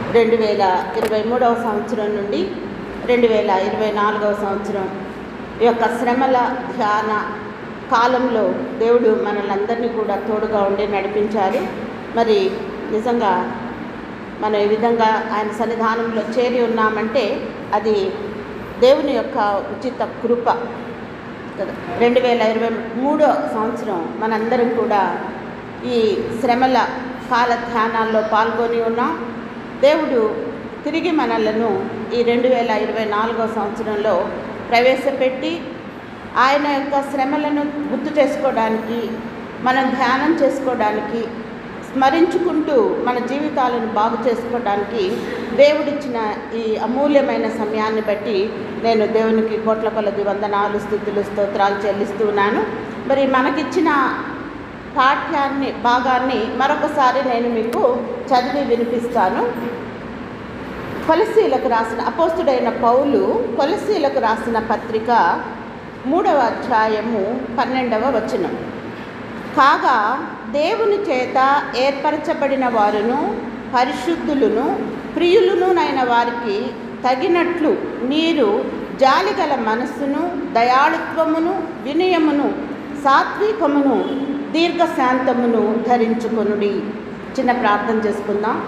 రెండు వేల ఇరవై మూడవ సంవత్సరం నుండి రెండు వేల ఇరవై నాలుగవ సంవత్సరం ఈ యొక్క శ్రమల ధ్యాన కాలంలో దేవుడు మనలందరినీ కూడా తోడుగా ఉండి నడిపించారు మరి నిజంగా మనం ఈ విధంగా ఆయన సన్నిధానంలో చేరి ఉన్నామంటే అది దేవుని యొక్క ఉచిత కృప కదా రెండు వేల ఇరవై మూడో సంవత్సరం మనందరం కూడా ఈ శ్రమల కాల ధ్యానాల్లో పాల్గొని ఉన్నాం దేవుడు తిరిగి మనలను ఈ రెండు వేల ఇరవై నాలుగో సంవత్సరంలో ప్రవేశపెట్టి ఆయన యొక్క శ్రమలను గుర్తు చేసుకోవడానికి మనం ధ్యానం చేసుకోవడానికి స్మరించుకుంటూ మన జీవితాలను బాగు చేసుకోవడానికి దేవుడిచ్చిన ఈ అమూల్యమైన సమయాన్ని బట్టి నేను దేవునికి కోట్ల కొలది వందనాలు స్థుతులు స్తోత్రాలు చెల్లిస్తున్నాను మరి మనకిచ్చిన పాఠ్యాన్ని భాగాన్ని మరొకసారి నేను మీకు చదివి వినిపిస్తాను కొలసీలకు రాసిన అపోస్తుడైన పౌలు కొలసీలకు రాసిన పత్రిక మూడవ అధ్యాయము పన్నెండవ వచనం కాగా దేవుని చేత ఏర్పరచబడిన వారును పరిశుద్ధులను ప్రియులునునైన వారికి తగినట్లు మీరు జాలిగల మనస్సును దయాళుత్వమును వినయమును సాత్వికమును దీర్ఘశాంతమును ధరించుకొనుడి చిన్న ప్రార్థన చేసుకుందాం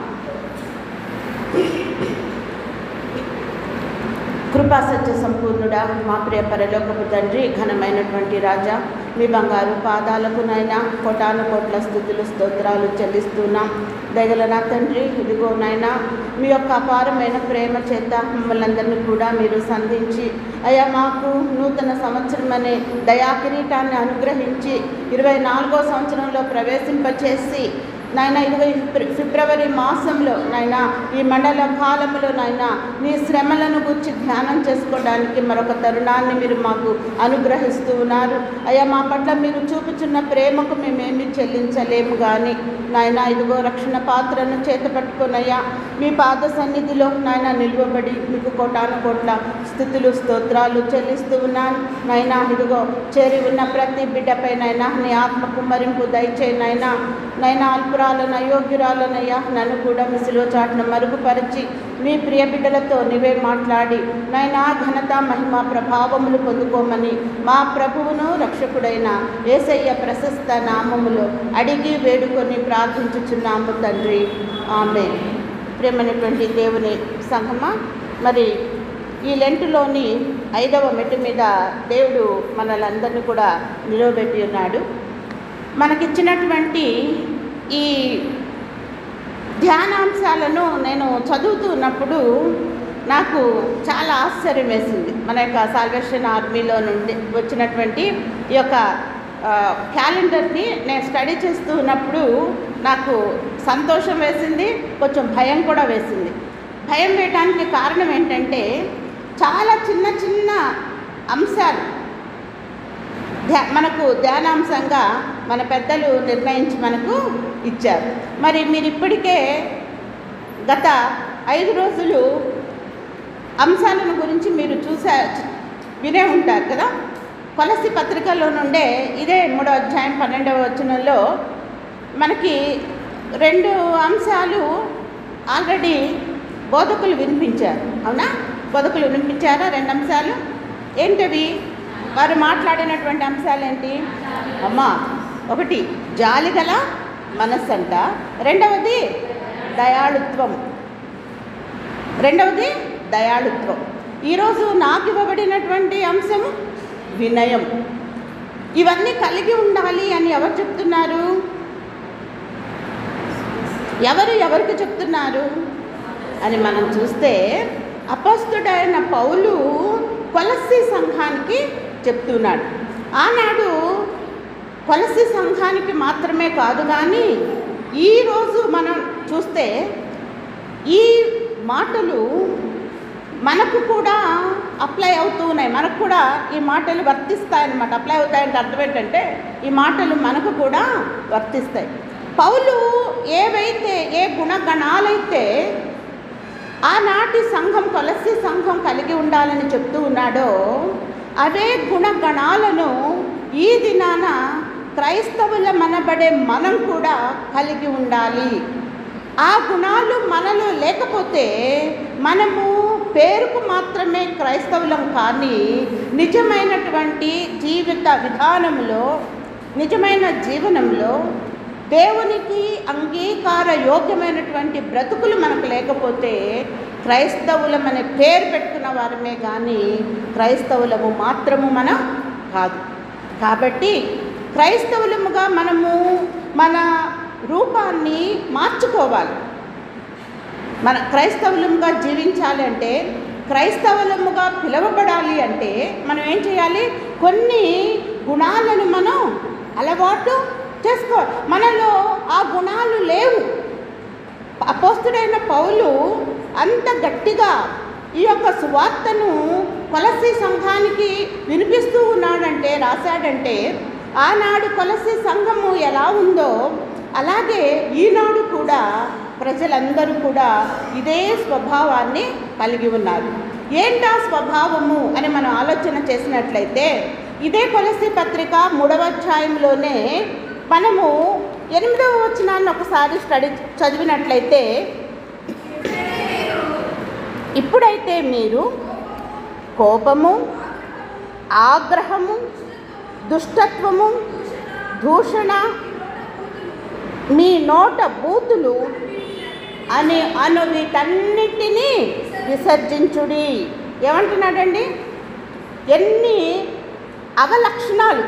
కృపా సత్య సంపూర్ణుడా మా ప్రియ పరలోకపు తండ్రి ఘనమైనటువంటి రాజా మీ బంగారు పాదాలకు నైనా కోటాను కోట్ల స్థుతులు స్తోత్రాలు చెల్లిస్తున్నాం దగల నా తండ్రి ఇదిగో నైనా మీ యొక్క అపారమైన ప్రేమ చేత మమ్మల్ని అందరినీ కూడా మీరు సంధించి అయ్యా మాకు నూతన సంవత్సరం అనే దయా కిరీటాన్ని అనుగ్రహించి ఇరవై నాలుగో సంవత్సరంలో ప్రవేశింపచేసి నాయన ఇరవై ఫిబ్రవరి మాసంలో నాయన ఈ మండల కాలంలో నాయన నీ శ్రమలను గురించి ధ్యానం చేసుకోవడానికి మరొక తరుణాన్ని మీరు మాకు అనుగ్రహిస్తూ ఉన్నారు అయ్యా మా పట్ల మీరు చూపుచున్న ప్రేమకు మేమేమి చెల్లించలేము కానీ నాయన ఇదిగో రక్షణ పాత్రను చేత పట్టుకునయ్యా మీ పాద సన్నిధిలో నాయన నిలువబడి మీకు కోటాను కోట్ల స్థుతులు స్తోత్రాలు చెల్లిస్తూ ఉన్నాను నాయన ఇదిగో చేరి ఉన్న ప్రతి బిడ్డపై నైనా నీ ఆత్మకు మరింపు దయచేయనైనా నైనా అల్పురాలను అయోగ్యురాలనయ్యా నన్ను కూడా మిసిలో చాటును మరుగుపరిచి మీ ప్రియ బిడ్డలతో నీవే మాట్లాడి నైనా ఘనత మహిమ ప్రభావములు పొందుకోమని మా ప్రభువును రక్షకుడైన ఏసయ్య ప్రశస్త నామములో అడిగి వేడుకొని ప్రార్థించుచున్నాము తండ్రి ఆమె ప్రేమైనటువంటి దేవుని సంగమా మరి ఈ లెంటులోని ఐదవ మెట్టు మీద దేవుడు మనలందరినీ కూడా నిలవబెట్టి ఉన్నాడు మనకిచ్చినటువంటి ఈ ధ్యానాంశాలను నేను చదువుతూ ఉన్నప్పుడు నాకు చాలా ఆశ్చర్యం వేసింది మన యొక్క సాల్వేషన్ ఆర్మీలో నుండి వచ్చినటువంటి ఈ యొక్క ఆ, క్యాలెండర్ని నేను స్టడీ చేస్తూ ఉన్నప్పుడు నాకు సంతోషం వేసింది కొంచెం భయం కూడా వేసింది భయం వేయడానికి కారణం ఏంటంటే చాలా చిన్న చిన్న అంశాలు ధ్యా మనకు ధ్యానాంశంగా మన పెద్దలు నిర్ణయించి మనకు ఇచ్చారు మరి మీరు ఇప్పటికే గత ఐదు రోజులు అంశాలను గురించి మీరు చూసా వినే ఉంటారు కదా కొలసి పత్రికలో నుండే ఇదే మూడో అధ్యాయం పన్నెండవ వచనంలో మనకి రెండు అంశాలు ఆల్రెడీ బోధకులు వినిపించారు అవునా బోధకులు వినిపించారా రెండు అంశాలు ఏంటవి వారు మాట్లాడినటువంటి అంశాలు ఏంటి అమ్మా ఒకటి జాలి గల మనస్సు అంట రెండవది దయాళుత్వం రెండవది దయాళుత్వం ఈరోజు నాకు ఇవ్వబడినటువంటి అంశము వినయం ఇవన్నీ కలిగి ఉండాలి అని ఎవరు చెప్తున్నారు ఎవరు ఎవరికి చెప్తున్నారు అని మనం చూస్తే అపస్తుడైన పౌలు కొలసి సంఘానికి చెప్తున్నాడు ఆనాడు కొలసి సంఘానికి మాత్రమే కాదు కానీ ఈరోజు మనం చూస్తే ఈ మాటలు మనకు కూడా అప్లై అవుతూ ఉన్నాయి మనకు కూడా ఈ మాటలు వర్తిస్తాయన్నమాట అప్లై అవుతాయంటే అర్థం ఏంటంటే ఈ మాటలు మనకు కూడా వర్తిస్తాయి పౌలు ఏవైతే ఏ గుణగణాలైతే ఆనాటి సంఘం కొలసి సంఘం కలిగి ఉండాలని చెప్తూ ఉన్నాడో అవే గుణగణాలను ఈ దినాన క్రైస్తవుల మనబడే మనం కూడా కలిగి ఉండాలి ఆ గుణాలు మనలో లేకపోతే మనము పేరుకు మాత్రమే క్రైస్తవులం కానీ నిజమైనటువంటి జీవిత విధానంలో నిజమైన జీవనంలో దేవునికి అంగీకార యోగ్యమైనటువంటి బ్రతుకులు మనకు లేకపోతే క్రైస్తవులం అనే పేరు పెట్టుకున్న వారమే కానీ క్రైస్తవులము మాత్రము మనం కాదు కాబట్టి క్రైస్తవులముగా మనము మన రూపాన్ని మార్చుకోవాలి మన క్రైస్తవులముగా జీవించాలి అంటే క్రైస్తవులముగా పిలువబడాలి అంటే మనం ఏం చేయాలి కొన్ని గుణాలను మనం అలవాటు చేసుకో మనలో ఆ గుణాలు లేవు అపోస్తుడైన పౌలు అంత గట్టిగా ఈ యొక్క సువార్తను కొలసి సంఘానికి వినిపిస్తూ ఉన్నాడంటే రాశాడంటే ఆనాడు కొలసి సంఘము ఎలా ఉందో అలాగే ఈనాడు కూడా ప్రజలందరూ కూడా ఇదే స్వభావాన్ని కలిగి ఉన్నారు ఏంటా స్వభావము అని మనం ఆలోచన చేసినట్లయితే ఇదే కొలసి పత్రిక మూడవ అధ్యాయంలోనే మనము ఎనిమిదవ వచనాన్ని ఒకసారి స్టడీ చదివినట్లయితే ఇప్పుడైతే మీరు కోపము ఆగ్రహము దుష్టత్వము దూషణ మీ నోట బూతులు అని అను వీటన్నిటినీ విసర్జించుడి ఏమంటున్నాడండి ఎన్ని అవలక్షణాలు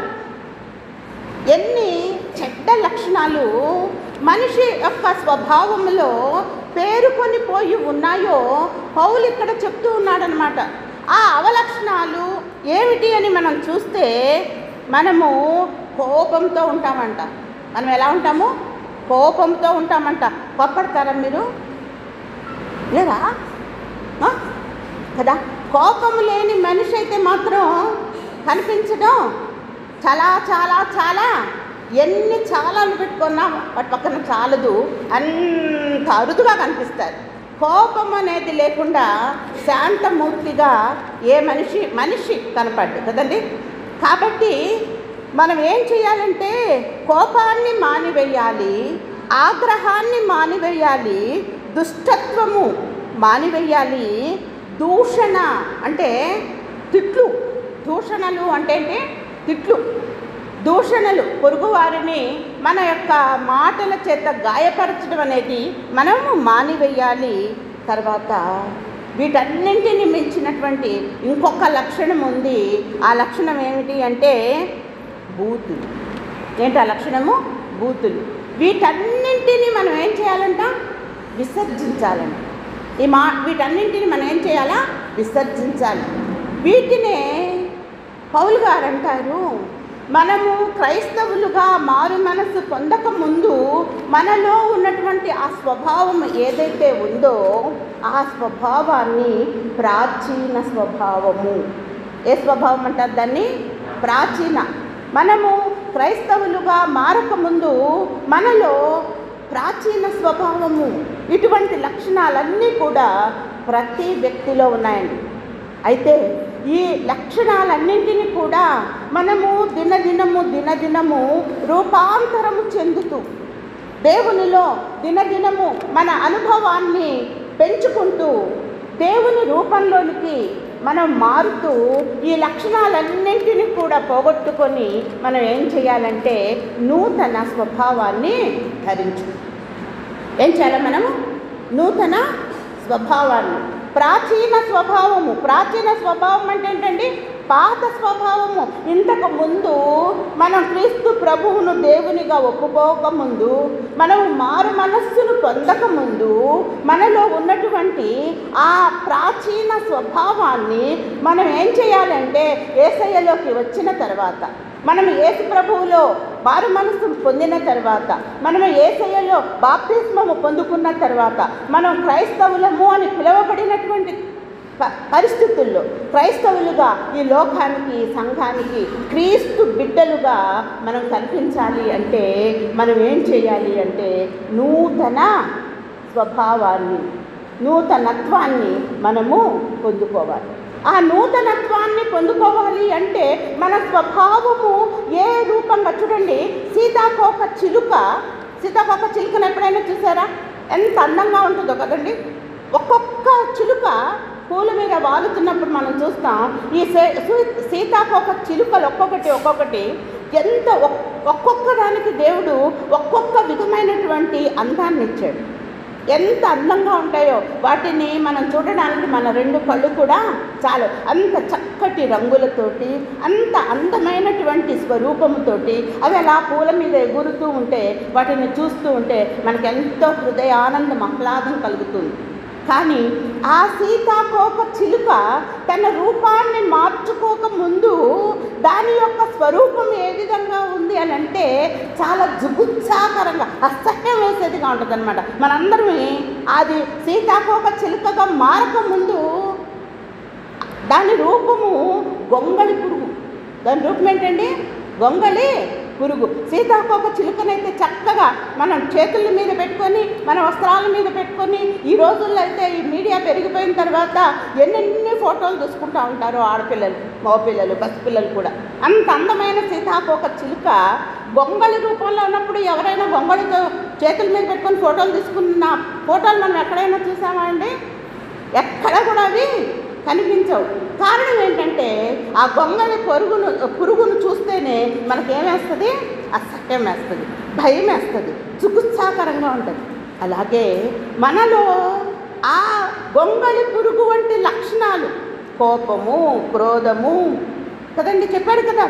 ఎన్ని చెడ్డ లక్షణాలు మనిషి యొక్క స్వభావంలో పేరుకొని పోయి ఉన్నాయో పౌలు ఇక్కడ చెప్తూ ఉన్నాడనమాట ఆ అవలక్షణాలు ఏమిటి అని మనం చూస్తే మనము కోపంతో ఉంటామంట మనం ఎలా ఉంటాము కోపంతో ఉంటామంట కోపడతారా మీరు లేదా ఆ? కదా కోపం లేని మనిషి అయితే మాత్రం కనిపించడం చాలా చాలా చాలా ఎన్ని చాలాలు పెట్టుకున్నా వాటి పక్కన చాలదు అంత అరుదుగా కనిపిస్తారు కోపం అనేది లేకుండా శాంతమూర్తిగా ఏ మనిషి మనిషి కనపడ్డు కదండి కాబట్టి మనం ఏం చేయాలంటే కోపాన్ని మానివేయాలి ఆగ్రహాన్ని మానివేయాలి దుష్టత్వము మానివేయాలి దూషణ అంటే తిట్లు దూషణలు అంటే ఏంటి తిట్లు దూషణలు పొరుగువారిని మన యొక్క మాటల చేత గాయపరచడం అనేది మనము మానివేయాలి తర్వాత వీటన్నింటిని మించినటువంటి ఇంకొక లక్షణం ఉంది ఆ లక్షణం ఏమిటి అంటే బూతులు ఏంటి ఆ లక్షణము బూతులు వీటన్నింటిని మనం ఏం చేయాలంట విసర్జించాలంట ఈ మా వీటన్నింటిని మనం ఏం చేయాలా విసర్జించాలి వీటినే పౌలు గారు అంటారు మనము క్రైస్తవులుగా మారు మనసు పొందక ముందు మనలో ఉన్నటువంటి ఆ స్వభావం ఏదైతే ఉందో ఆ స్వభావాన్ని ప్రాచీన స్వభావము ఏ స్వభావం అంటారు దాన్ని ప్రాచీన మనము క్రైస్తవులుగా మారకముందు మనలో ప్రాచీన స్వభావము ఇటువంటి లక్షణాలన్నీ కూడా ప్రతి వ్యక్తిలో ఉన్నాయండి అయితే ఈ లక్షణాలన్నింటినీ కూడా మనము దినదినము దినదినము రూపాంతరము చెందుతూ దేవునిలో దినదినము మన అనుభవాన్ని పెంచుకుంటూ దేవుని రూపంలోనికి మనం మారుతూ ఈ లక్షణాలన్నింటినీ కూడా పోగొట్టుకొని మనం ఏం చేయాలంటే నూతన స్వభావాన్ని ధరించు ఏం చేయాలి మనము నూతన స్వభావాన్ని ప్రాచీన స్వభావము ప్రాచీన స్వభావం అంటే ఏంటండి పాత స్వభావము ఇంతకు ముందు మనం క్రీస్తు ప్రభువును దేవునిగా ఒప్పుకోకముందు మనం మారు మనస్సును పొందకముందు మనలో ఉన్నటువంటి ఆ ప్రాచీన స్వభావాన్ని మనం ఏం చేయాలంటే ఏసయ్యలోకి వచ్చిన తర్వాత మనం ఏసు ప్రభువులో వారు మనసు పొందిన తర్వాత మనం ఏసయ్యలో బాప్తిస్మము పొందుకున్న తర్వాత మనం క్రైస్తవులము అని పిలువబడినటువంటి ప- పరిస్థితుల్లో క్రైస్తవులుగా ఈ లోకానికి ఈ సంఘానికి క్రీస్తు బిడ్డలుగా మనం కనిపించాలి అంటే మనం ఏం చేయాలి అంటే నూతన స్వభావాన్ని నూతనత్వాన్ని మనము పొందుకోవాలి ఆ నూతనత్వాన్ని పొందుకోవాలి అంటే మన స్వభావము ఏ రూపంగా చూడండి సీతాకోక చిలుక సీతాకోక చిలుకను ఎప్పుడైనా చూసారా ఎంత అందంగా ఉంటుందో కదండి ఒక్కొక్క చిలుక పూల మీద వాలుతున్నప్పుడు మనం చూస్తాం ఈ సే- సూ- సీతాకోక చిలుకలు ఒక్కొక్కటి ఒక్కొక్కటి ఎంత ఒక్- ఒక్కొక్క దానికి దేవుడు ఒక్కొక్క విధమైనటువంటి అందాన్ని ఇచ్చాడు ఎంత అందంగా ఉంటాయో వాటిని మనం చూడడానికి మన రెండు కళ్ళు కూడా చాలు అంత చక్కటి రంగులతోటి అంత అందమైనటువంటి స్వరూపముతోటి అవి అలా పూల మీద ఎగురుతూ ఉంటే వాటిని చూస్తూ ఉంటే మనకి ఎంతో హృదయానందం ఆహ్లాదం కలుగుతుంది కానీ ఆ సీతాకోక చిలుక తన రూపాన్ని మార్చుకోక ముందు దాని యొక్క స్వరూపం ఏ విధంగా ఉంది అని అంటే చాలా జుగుత్సాకరంగా అసహ్యం వేసేదిగా ఉంటుంది అనమాట మనందరమే అది సీతాకోక చిలుకగా మారక ముందు దాని రూపము గొంగళి పురుగు దాని రూపం ఏంటండి గొంగళి పురుగు సీతాకోక చిలుకనైతే చక్కగా మనం చేతుల మీద పెట్టుకొని మన వస్త్రాల మీద పెట్టుకొని ఈ రోజుల్లో అయితే ఈ మీడియా పెరిగిపోయిన తర్వాత ఎన్నెన్ని ఫోటోలు చూసుకుంటూ ఉంటారు ఆడపిల్లలు మగపిల్లలు పసిపిల్లలు కూడా అంత అందమైన సీతాకోక చిలుక గొంగళి రూపంలో ఉన్నప్పుడు ఎవరైనా గొంగళితో చేతుల మీద పెట్టుకొని ఫోటోలు తీసుకున్న ఫోటోలు మనం ఎక్కడైనా చూసామా అండి ఎక్కడ కూడా అవి కనిపించవు కారణం ఏంటంటే ఆ గొంగళి పొరుగును పురుగును చూస్తేనే మనకేమేస్తుంది అసహ్యం వేస్తుంది భయం వేస్తుంది చుకుత్సాకరంగా ఉంటుంది అలాగే మనలో ఆ గొంగళి పురుగు వంటి లక్షణాలు కోపము క్రోధము కదండి చెప్పాడు కదా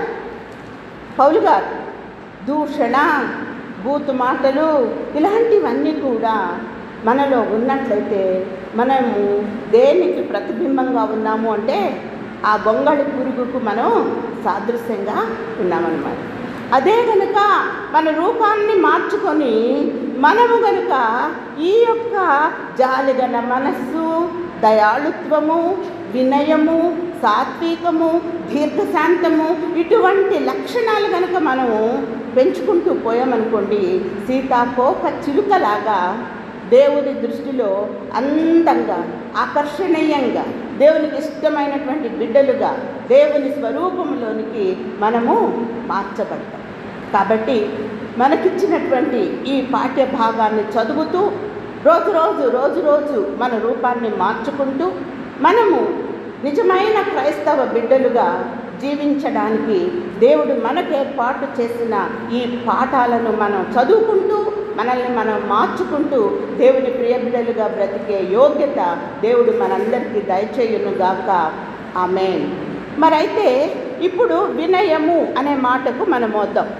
పౌలు గారు దూషణ బూతు మాటలు ఇలాంటివన్నీ కూడా మనలో ఉన్నట్లయితే మనము దేనికి ప్రతిబింబంగా ఉన్నాము అంటే ఆ గొంగళి పురుగుకు మనం సాదృశ్యంగా ఉన్నామన్నమాట అదే కనుక మన రూపాన్ని మార్చుకొని మనము కనుక ఈ యొక్క జాలిగల మనస్సు దయాళుత్వము వినయము సాత్వికము దీర్ఘశాంతము ఇటువంటి లక్షణాలు కనుక మనము పెంచుకుంటూ పోయామనుకోండి సీతాకోక చిలుకలాగా దేవుని దృష్టిలో అందంగా ఆకర్షణీయంగా దేవునికి ఇష్టమైనటువంటి బిడ్డలుగా దేవుని స్వరూపంలోనికి మనము మార్చబడతాం కాబట్టి మనకిచ్చినటువంటి ఈ పాఠ్య భాగాన్ని చదువుతూ రోజు రోజు రోజు రోజు మన రూపాన్ని మార్చుకుంటూ మనము నిజమైన క్రైస్తవ బిడ్డలుగా జీవించడానికి దేవుడు మనకు ఏర్పాటు చేసిన ఈ పాఠాలను మనం చదువుకుంటూ మనల్ని మనం మార్చుకుంటూ దేవుని ప్రియ బిడ్డలుగా బ్రతికే యోగ్యత దేవుడు మనందరికీ దయచేయునుగాక ఆమెన్ మరైతే ఇప్పుడు వినయము అనే మాటకు మనం వద్దాం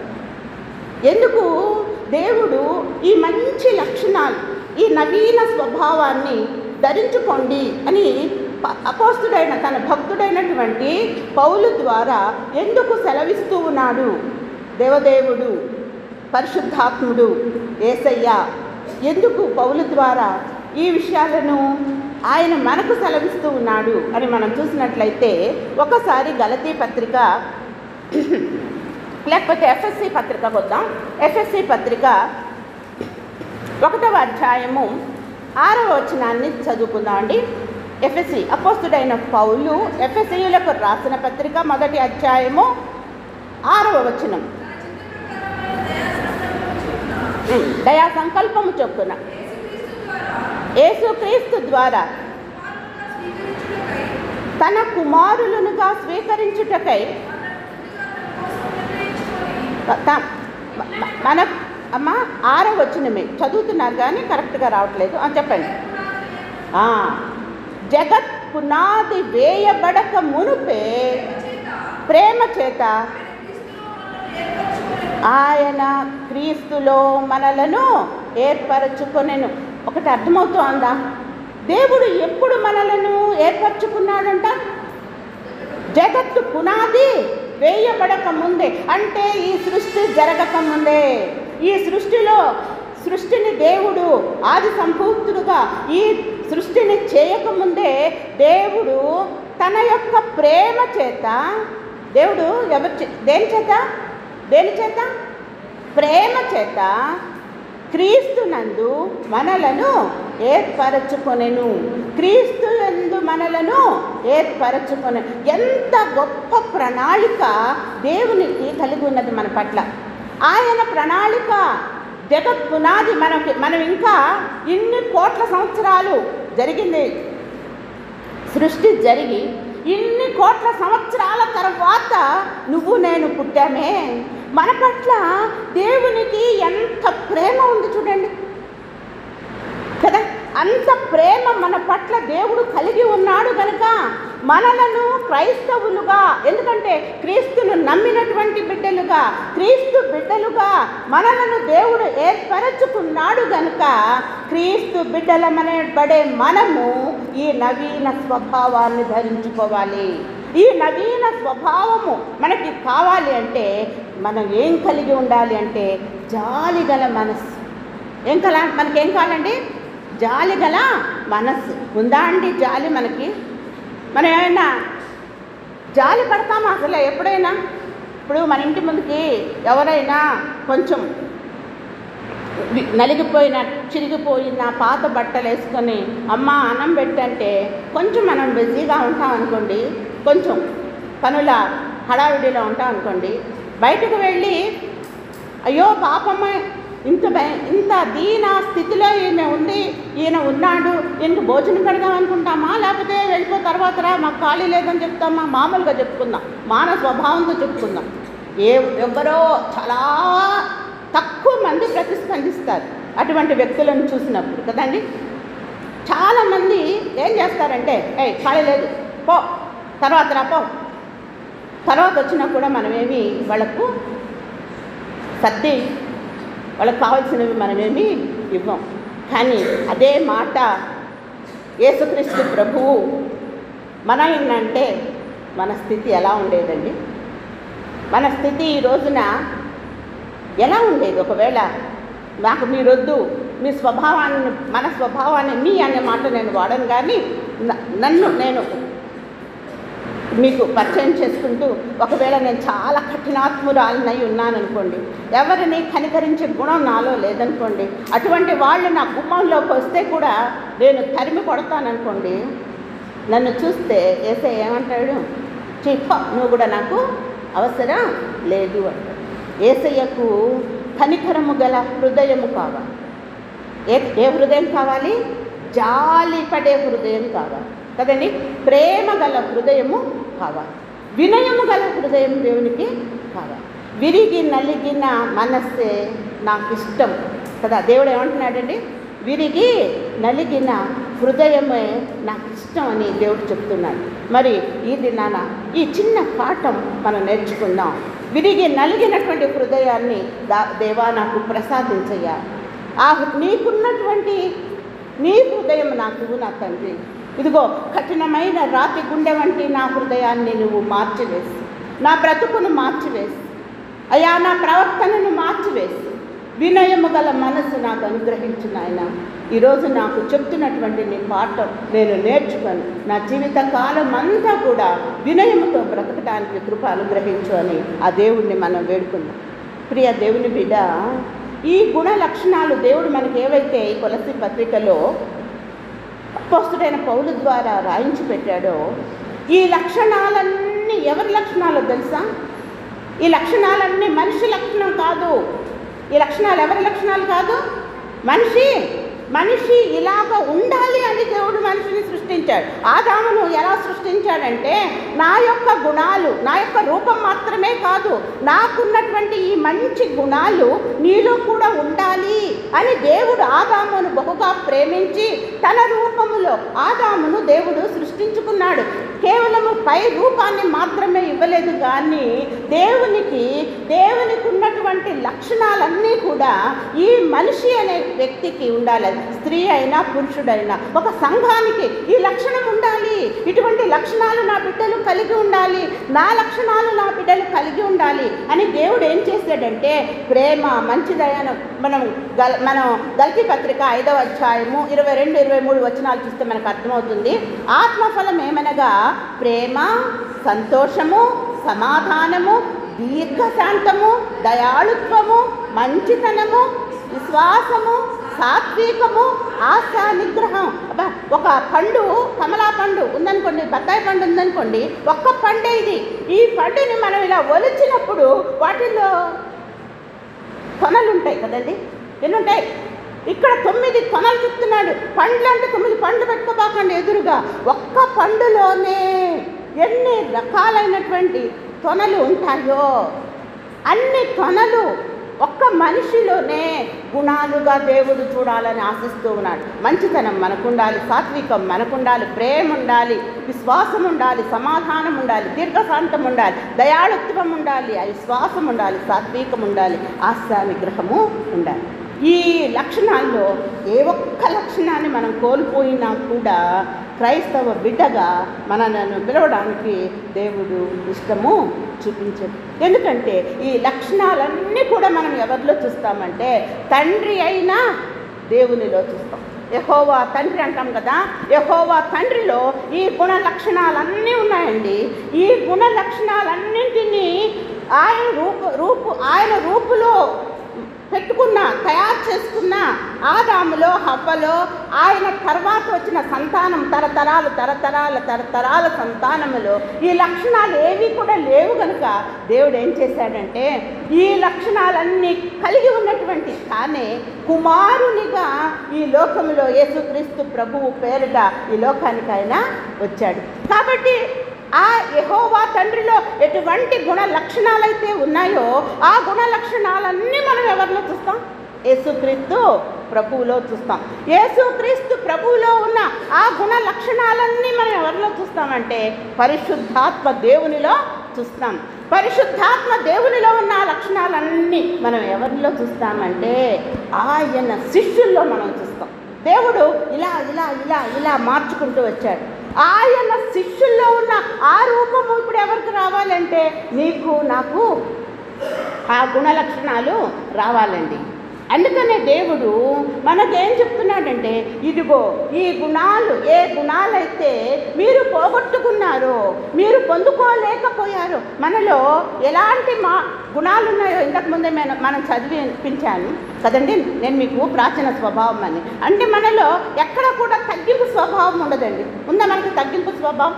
ఎందుకు దేవుడు ఈ మంచి లక్షణాలు ఈ నవీన స్వభావాన్ని ధరించుకోండి అని ప- అపోస్తుడైన తన భక్తుడైనటువంటి పౌలు ద్వారా ఎందుకు సెలవిస్తూ ఉన్నాడు దేవదేవుడు పరిశుద్ధాత్ముడు ఏసయ్య ఎందుకు పౌలు ద్వారా ఈ విషయాలను ఆయన మనకు సెలవిస్తూ ఉన్నాడు అని మనం చూసినట్లయితే ఒకసారి గలతీ పత్రిక లేకపోతే ఎఫ్ఎస్సి పత్రిక వద్దాం ఎఫ్ఎస్సి పత్రిక ఒకటవ అధ్యాయము ఆరవ వచనాన్ని చదువుకుందామండి ఎఫ్ఎస్సి అపోస్తుడైన పౌలు ఎఫ్ఎస్సియులకు రాసిన పత్రిక మొదటి అధ్యాయము ఆరవ వచనం ఉమ్, దయా సంకల్పము చొప్పున యేసుక్రీస్తు ద్వారా తన కుమారులనుగా స్వీకరించుటకై త- మ- మన అమ్మ ఆరో వచ్చినమే చదువుతున్నారు కానీ కరెక్ట్గా రావట్లేదు అని చెప్పండి ఆ, జగత్ పునాది వేయబడక మునుపే ప్రేమ చేత ఆయన క్రీస్తులో మనలను ఏర్పరచుకొనెను ఒకటి అర్థమవుతోందా దేవుడు ఎప్పుడు మనలను ఏర్పరచుకున్నాడంట జగత్తు పునాది వేయబడక ముందే అంటే ఈ సృష్టి జరగక ముందే ఈ సృష్టిలో సృష్టిని దేవుడు ఆది సంభూతుడుగా ఈ సృష్టిని చేయకముందే దేవుడు తన యొక్క ప్రేమ చేత దేవుడు ఎవరి చే- దేని చేత దేని చేత ప్రేమ చేత క్రీస్తునందు మనలను ఏర్పరచుకొనెను క్రీస్తు యందు మనలను ఏర్పరచుకొనె ఎంత గొప్ప ప్రణాళిక దేవునికి కలిగి ఉన్నది మన పట్ల ఆయన ప్రణాళిక జగత్ పునాది మనకి మనం ఇంకా ఇన్ని కోట్ల సంవత్సరాలు జరిగింది సృష్టి జరిగి ఇన్ని కోట్ల సంవత్సరాల తర్వాత నువ్వు నేను పుట్టామే మన పట్ల దేవునికి ఎంత ప్రేమ ఉంది చూడండి కదా అంత ప్రేమ మన పట్ల దేవుడు కలిగి ఉన్నాడు కనుక మనలను క్రైస్తవులుగా ఎందుకంటే క్రీస్తును నమ్మినటువంటి బిడ్డలుగా క్రీస్తు బిడ్డలుగా మనలను దేవుడు ఏర్పరచుకున్నాడు గనుక క్రీస్తు బిడ్డలమనబడే మనము ఈ నవీన స్వభావాన్ని ధరించుకోవాలి ఈ నవీన స్వభావము మనకి కావాలి అంటే మనం ఏం కలిగి ఉండాలి అంటే జాలి గల మనస్సు ఏం కల మనకేం కావాలండి జాలి గల మనస్సు ఉందా అండి జాలి మనకి మనం ఏమైనా జాలి పడతామా అసలు ఎప్పుడైనా ఇప్పుడు మన ఇంటి ముందుకి ఎవరైనా కొంచెం వి- నలిగిపోయిన చిరిగిపోయిన పాత బట్టలు వేసుకొని అమ్మ అన్నం పెట్టంటే కొంచెం మనం బిజీగా ఉంటాం అనుకోండి కొంచెం పనుల హడావిడిలో ఉంటాం అనుకోండి బయటకు వెళ్ళి అయ్యో పాపమ్మ ఇంత భయ ఇంత దీన స్థితిలో ఈమె ఉంది ఈయన ఉన్నాడు ఈయనకు భోజనం పెడదాం అనుకుంటామా లేకపోతే వెళ్ళిపో తర్వాత రా మాకు ఖాళీ లేదని చెప్తామా మామూలుగా చెప్పుకుందాం మానవ స్వభావంతో చెప్పుకుందాం ఏ ఎవరో చాలా తక్కువ మంది ప్రతిస్పందిస్తారు అటువంటి వ్యక్తులను చూసినప్పుడు కదండి చాలామంది ఏం చేస్తారంటే ఏ ఖాళీ లేదు పో తర్వాత రా పో తర్వాత వచ్చినా కూడా మనమేమి వాళ్ళకు సర్ది వాళ్ళకి కావాల్సినవి మనమేమి ఇవ్వం కానీ అదే మాట యేసుక్రీస్తు ప్రభువు మన అంటే మన స్థితి ఎలా ఉండేదండి మన స్థితి ఈ రోజున ఎలా ఉండేది ఒకవేళ నాకు మీరొద్దు మీ స్వభావాన్ని మన స్వభావాన్ని మీ అనే మాట నేను వాడను కానీ న- నన్ను నేను మీకు పరిచయం చేసుకుంటూ ఒకవేళ నేను చాలా కఠినాత్మురాలనై ఉన్నాననుకోండి ఎవరిని కనికరించే గుణం నాలో లేదనుకోండి అటువంటి వాళ్ళు నా గుమ్మంలోకి వస్తే కూడా నేను తరిమి కొడతాననుకోండి నన్ను చూస్తే ఏసే ఏమంటాడు చెప్ప నువ్వు కూడా నాకు అవసరం లేదు అంటాడు ఏసయ్యకు కనికరము గల హృదయము కావాలి ఏ ఏ హృదయం కావాలి జాలి పడే హృదయం కావాలి కదండి ప్రేమ గల హృదయము కావాలి వినయము గల హృదయం దేవునికి కావాలి విరిగి నలిగిన మనస్సే నాకు ఇష్టం కదా దేవుడు ఏమంటున్నాడండి విరిగి నలిగిన హృదయమే నాకు ఇష్టం అని దేవుడు చెప్తున్నాడు మరి ఈ దినాన ఈ చిన్న పాఠం మనం నేర్చుకుందాం విరిగి నలిగినటువంటి హృదయాన్ని దా దేవా నాకు ప్రసాదించయ్యా ఆ నీకున్నటువంటి నీ హృదయం నాకు ఇవ్వు నా తండ్రి ఇదిగో కఠినమైన రాతి గుండె వంటి నా హృదయాన్ని నువ్వు మార్చివేసి నా బ్రతుకును మార్చివేసి అయా నా ప్రవర్తనను మార్చివేసి వినయము గల మనసు నాకు అనుగ్రహించు నాయన ఈరోజు నాకు చెప్తున్నటువంటి నీ పాఠం నేను నేర్చుకొని నా జీవిత కాలం అంతా కూడా వినయముతో బ్రతకడానికి కృప అనుగ్రహించు అని ఆ దేవుణ్ణి మనం వేడుకుందాం ప్రియ దేవుని బిడ్డ ఈ గుణ లక్షణాలు దేవుడు మనకి ఏవైతే ఈ కొలసి పత్రికలో అపోస్తుడైన పౌలు ద్వారా రాయించి పెట్టాడో ఈ లక్షణాలన్నీ ఎవరి లక్షణాలు తెలుసా ఈ లక్షణాలన్నీ మనిషి లక్షణం కాదు ఈ లక్షణాలు ఎవరి లక్షణాలు కాదు మనిషి మనిషి ఇలాగ ఉండాలి అని దేవుడు మనిషిని సృష్టించాడు ఆదామును ఎలా సృష్టించాడంటే నా యొక్క గుణాలు నా యొక్క రూపం మాత్రమే కాదు నాకున్నటువంటి ఈ మంచి గుణాలు నీలో కూడా ఉండాలి అని దేవుడు ఆదామును బహుగా ప్రేమించి తన రూపములో ఆదామును దేవుడు సృష్టించుకున్నాడు కేవలము పై రూపాన్ని మాత్రమే ఇవ్వలేదు కానీ దేవునికి దేవునికి ఉన్నటువంటి లక్షణాలన్నీ కూడా ఈ మనిషి అనే వ్యక్తికి ఉండాలి స్త్రీ అయినా పురుషుడైనా ఒక సంఘానికి ఈ లక్షణం ఉండాలి ఇటువంటి లక్షణాలు నా బిడ్డలు కలిగి ఉండాలి నా లక్షణాలు నా బిడ్డలు కలిగి ఉండాలి అని దేవుడు ఏం చేశాడంటే ప్రేమ మంచిదయన మనం గల మనం గల్తీ పత్రిక ఐదవ అధ్యాయము ఇరవై రెండు ఇరవై మూడు వచనాలు చూస్తే మనకు అర్థమవుతుంది ఆత్మఫలం ఏమనగా ప్రేమ సంతోషము సమాధానము దీర్ఘశాంతము దయాళుత్వము మంచితనము విశ్వాసము సాత్వికము ఆశ నిగ్రహం అబ్బా ఒక పండు కమలా పండు ఉందనుకోండి బత్తాయి పండు ఉందనుకోండి ఒక్క పండే ఇది ఈ పండుని మనం ఇలా ఒలిచినప్పుడు వాటిల్లో కొనలు ఉంటాయి కదండి ఎన్ని ఉంటాయి ఇక్కడ తొమ్మిది తొనలు చెప్తున్నాడు పండ్లు అంటే తొమ్మిది పండ్లు పెట్టుకోబాకండి ఎదురుగా ఒక్క పండులోనే ఎన్ని రకాలైనటువంటి తొనలు ఉంటాయో అన్ని తొనలు ఒక్క మనిషిలోనే గుణాలుగా దేవుడు చూడాలని ఆశిస్తూ ఉన్నాడు మంచితనం మనకుండాలి సాత్వికం మనకుండాలి ప్రేమ ఉండాలి విశ్వాసం ఉండాలి సమాధానం ఉండాలి దీర్ఘశాంతం ఉండాలి దయాళుత్వం ఉండాలి అవిశ్వాసం ఉండాలి సాత్వికం ఉండాలి ఆశా విగ్రహము ఉండాలి ఈ లక్షణాల్లో ఏ ఒక్క లక్షణాన్ని మనం కోల్పోయినా కూడా క్రైస్తవ బిడ్డగా మనలను పిలవడానికి దేవుడు ఇష్టము చూపించాడు ఎందుకంటే ఈ లక్షణాలన్నీ కూడా మనం ఎవరిలో చూస్తామంటే తండ్రి అయినా దేవునిలో చూస్తాం యహోవా తండ్రి అంటాం కదా యహోవా తండ్రిలో ఈ గుణ లక్షణాలన్నీ ఉన్నాయండి ఈ గుణ లక్షణాలన్నింటినీ ఆయన రూపు రూపు ఆయన రూపులో పెట్టుకున్న తయారు చేసుకున్న ఆదాములో హవ్వలో ఆయన తర్వాత వచ్చిన సంతానం తరతరాలు తరతరాల తరతరాల సంతానములో ఈ లక్షణాలు ఏవి కూడా లేవు కనుక దేవుడు ఏం చేశాడంటే ఈ లక్షణాలన్నీ కలిగి ఉన్నటువంటి తానే కుమారునిగా ఈ లోకములో యేసుక్రీస్తు ప్రభువు పేరిట ఈ లోకానికి ఆయన వచ్చాడు కాబట్టి ఆ యహోవా తండ్రిలో ఎటువంటి గుణ లక్షణాలైతే ఉన్నాయో ఆ గుణ లక్షణాలన్నీ మనం ఎవరిలో చూస్తాం యేసుక్రీస్తు ప్రభువులో చూస్తాం యేసుక్రీస్తు ప్రభువులో ఉన్న ఆ గుణ లక్షణాలన్నీ మనం ఎవరిలో చూస్తామంటే పరిశుద్ధాత్మ దేవునిలో చూస్తాం పరిశుద్ధాత్మ దేవునిలో ఉన్న ఆ లక్షణాలన్నీ మనం ఎవరిలో చూస్తామంటే ఆయన శిష్యుల్లో మనం చూస్తాం దేవుడు ఇలా ఇలా ఇలా ఇలా మార్చుకుంటూ వచ్చాడు ఆయన శిష్యుల్లో ఉన్న ఆ రూపము ఇప్పుడు ఎవరికి రావాలంటే నీకు నాకు ఆ గుణ లక్షణాలు రావాలండి అందుకనే దేవుడు మనకేం చెప్తున్నాడంటే ఇదిగో ఈ గుణాలు ఏ గుణాలైతే మీరు పోగొట్టుకున్నారో మీరు పొందుకోలేకపోయారో మనలో ఎలాంటి మా గుణాలు ఉన్నాయో ఇంతకుముందే నేను మనం చదివిపించాను కదండి నేను మీకు ప్రాచీన స్వభావం అని అంటే మనలో ఎక్కడ కూడా తగ్గింపు స్వభావం ఉండదండి ఉందా మనకి తగ్గింపు స్వభావం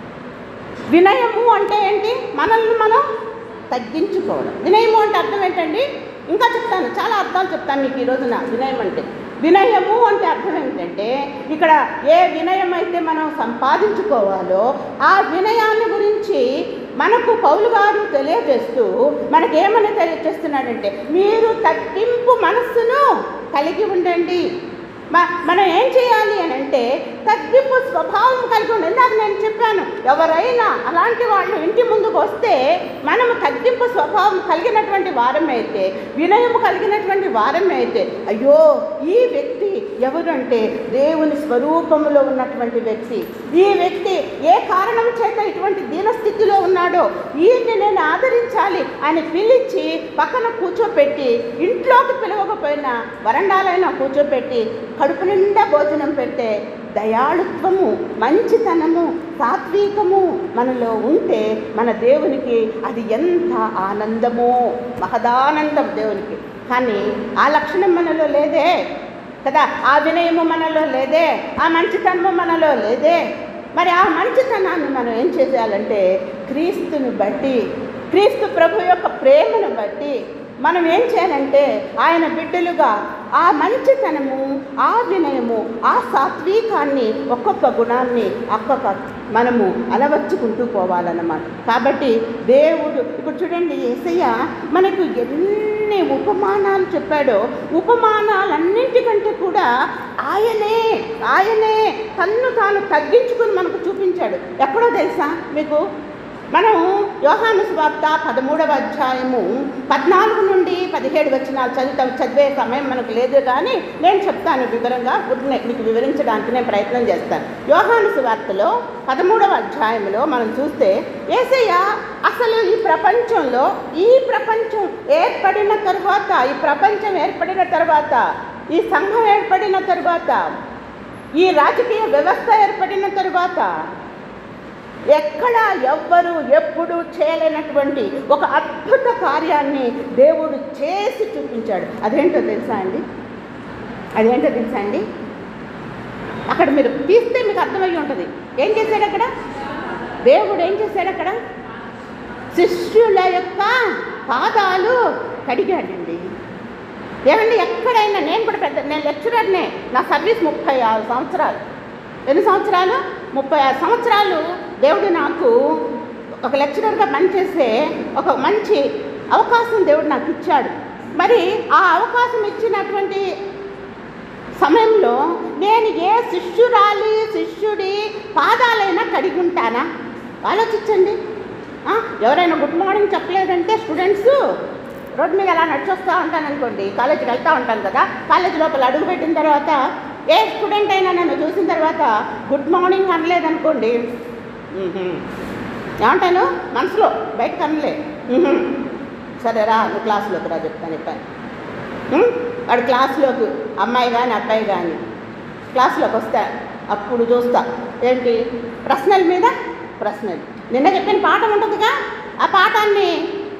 వినయము అంటే ఏంటి మనల్ని మనం తగ్గించుకోవడం వినయము అంటే అర్థం ఏంటండి ఇంకా చెప్తాను చాలా అర్థాలు చెప్తాను మీకు ఈ రోజున వినయం అంటే వినయము అంటే అర్థం ఏంటంటే ఇక్కడ ఏ వినయం అయితే మనం సంపాదించుకోవాలో ఆ వినయాన్ని గురించి మనకు పౌలు గారు తెలియజేస్తూ మనకేమని తెలియజేస్తున్నాడంటే మీరు తగ్గింపు మనస్సును కలిగి ఉండండి మ- మనం ఏం చేయాలి అని అంటే తగ్గింపు స్వభావం కలిగి ఉండాలి ఇందాక నేను చెప్పాను ఎవరైనా అలాంటి వాళ్ళు ఇంటి ముందుకు వస్తే మనము తగ్గింపు స్వభావం కలిగినటువంటి వారమైతే వినయము కలిగినటువంటి వారమైతే అయ్యో ఈ వ్యక్తి ఎవరంటే దేవుని స్వరూపములో ఉన్నటువంటి వ్యక్తి ఈ వ్యక్తి ఏ కారణం చేత ఇటువంటి దీనస్థితిలో ఉన్నాడో ఈయన్ని నేను ఆదరించాలి అని పిలిచి పక్కన కూర్చోపెట్టి ఇంట్లోకి పిలవకపోయినా వరండాలైనా కూర్చోపెట్టి కడుపు నిండా భోజనం పెట్టే దయాళుత్వము మంచితనము సాత్వికము మనలో ఉంటే మన దేవునికి అది ఎంత ఆనందమో మహదానందం దేవునికి కానీ ఆ లక్షణం మనలో లేదే కదా ఆ వినయము మనలో లేదే ఆ మంచితనము మనలో లేదే మరి ఆ మంచితనాన్ని మనం ఏం చేయాలంటే క్రీస్తుని బట్టి క్రీస్తు ప్రభు యొక్క ప్రేమను బట్టి మనం ఏం చేయాలంటే ఆయన బిడ్డలుగా ఆ మంచితనము ఆ వినయము ఆ సాత్వికాన్ని ఒక్కొక్క గుణాన్ని ఒక్కొక్క మనము అలవర్చుకుంటూ పోవాలన్నమాట కాబట్టి దేవుడు ఇప్పుడు చూడండి ఏసయ్య మనకు ఎన్ని ఉపమానాలు చెప్పాడో ఉపమానాలన్నింటికంటే కూడా ఆయనే ఆయనే తన్ను తాను తగ్గించుకుని మనకు చూపించాడు ఎక్కడో తెలుసా మీకు మనం యోహాను స్వార్త పదమూడవ అధ్యాయము పద్నాలుగు నుండి పదిహేడు వచనాలు చదువుతాం చదివే సమయం మనకు లేదు కానీ నేను చెప్తాను వివరంగా ఊరికనే మీకు వివరించడానికి నేను ప్రయత్నం చేస్తాను యోహాను సువార్తలో పదమూడవ అధ్యాయంలో మనం చూస్తే ఏసయ్య అసలు ఈ ప్రపంచంలో ఈ ప్రపంచం ఏర్పడిన తర్వాత ఈ ప్రపంచం ఏర్పడిన తర్వాత ఈ సంఘం ఏర్పడిన తర్వాత ఈ రాజకీయ వ్యవస్థ ఏర్పడిన తర్వాత ఎక్కడ ఎవ్వరు ఎప్పుడు చేయలేనటువంటి ఒక అద్భుత కార్యాన్ని దేవుడు చేసి చూపించాడు అదేంటో తెలుసా అండి అదేంటో తెలుసా అండి అక్కడ మీరు తీస్తే మీకు అర్థమయ్యి ఉంటుంది ఏం చేశాడు అక్కడ దేవుడు ఏం చేశాడు అక్కడ శిష్యుల యొక్క పాదాలు కడిగాడండి ఏమండి ఎక్కడైనా నేను కూడా పెద్ద నేను లెక్చరర్నే నా సర్వీస్ ముప్పై ఆరు సంవత్సరాలు ఎన్ని సంవత్సరాలు ముప్పై ఆరు సంవత్సరాలు దేవుడు నాకు ఒక లెక్చరర్గా పనిచేసే ఒక మంచి అవకాశం దేవుడు నాకు ఇచ్చాడు మరి ఆ అవకాశం ఇచ్చినటువంటి సమయంలో నేను ఏ శిష్యురాలి శిష్యుడి పాదాలైనా కడిగి ఉంటానా ఆలోచించండి ఆ, ఎవరైనా గుడ్ మార్నింగ్ చెప్పలేదంటే స్టూడెంట్స్ రోడ్డు మీద అలా నడిచొస్తూ ఉంటాను అనుకోండి కాలేజీకి వెళ్తూ ఉంటాను కదా కాలేజ్ లోపల అడుగు పెట్టిన తర్వాత ఏ స్టూడెంట్ అయినా నన్ను చూసిన తర్వాత గుడ్ మార్నింగ్ అనలేదనుకోండి "మ్మ్హ్మ్." ఏమంటాను మనసులో బయటకు అనలే "మ్మ్హ్మ్." సరే రా నువ్వు క్లాస్లోకి రా చెప్తాను చెప్పాను ఉం? వాడు క్లాస్లోకి అమ్మాయి కానీ అబ్బాయి కానీ క్లాస్లోకి వస్తా అప్పుడు చూస్తా ఏంటి ప్రశ్నల మీద ప్రశ్నలు నిన్న చెప్పిన పాఠం ఉంటుందిగా ఆ పాఠాన్ని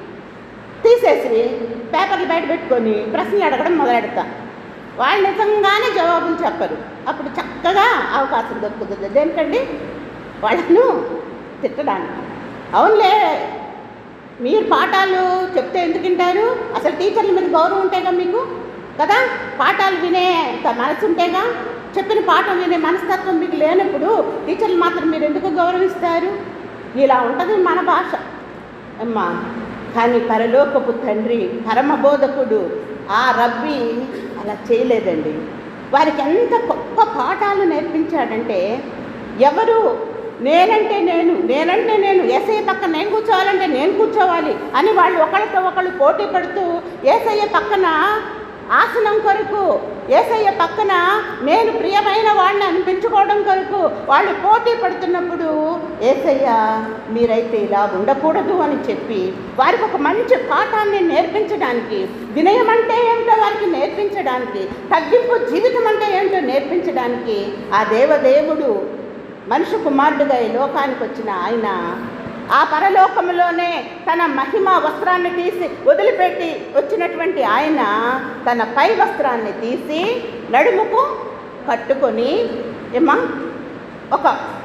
తీసేసి పేపర్లు బయట పెట్టుకొని ప్రశ్నలు అడగడం మొదలెడతా వాళ్ళు నిజంగానే జవాబులు చెప్పరు అప్పుడు చక్కగా అవకాశం దొరుకుతుంది దేనికండి వాళ్ళను తిట్టడానికి అవునులే మీరు పాఠాలు చెప్తే ఎందుకు వింటారు అసలు టీచర్ల మీద గౌరవం ఉంటేగా మీకు కదా పాఠాలు వినే త- మనసు ఉంటేగా చెప్పిన పాఠం వినే మనస్తత్వం మీకు లేనప్పుడు టీచర్లు మాత్రం మీరు ఎందుకు గౌరవిస్తారు ఇలా ఉంటుంది మన భాష అమ్మా కానీ పరలోకపు తండ్రి పరమబోధకుడు ఆ రబ్బి అలా చేయలేదండి వారికి ఎంత గొప్ప పాఠాలు నేర్పించాడంటే ఎవరు నేనంటే నేను నేనంటే నేను ఏసయ్య పక్కన నేను కూర్చోవాలంటే నేను కూర్చోవాలి అని వాళ్ళు ఒకళ్ళతో ఒకళ్ళు పోటీ పడుతూ ఏసయ్య పక్కన ఆసనం కొరకు ఏసయ్య పక్కన నేను ప్రియమైన వాళ్ళని అనిపించుకోవడం కొరకు వాళ్ళు పోటీ పడుతున్నప్పుడు ఏసయ్య మీరైతే ఇలా ఉండకూడదు అని చెప్పి వారికి ఒక మంచి పాఠాన్ని నేర్పించడానికి వినయం అంటే ఏంటో వారికి నేర్పించడానికి తగ్గింపు జీవితం అంటే ఏంటో నేర్పించడానికి ఆ దేవదేవుడు మనుషు కుమారుడుగా ఈ లోకానికి వచ్చిన ఆయన ఆ పరలోకములోనే తన మహిమ వస్త్రాన్ని తీసి వదిలిపెట్టి వచ్చినటువంటి ఆయన తన పై వస్త్రాన్ని తీసి నడుముకు కట్టుకొని ఏమా ఒక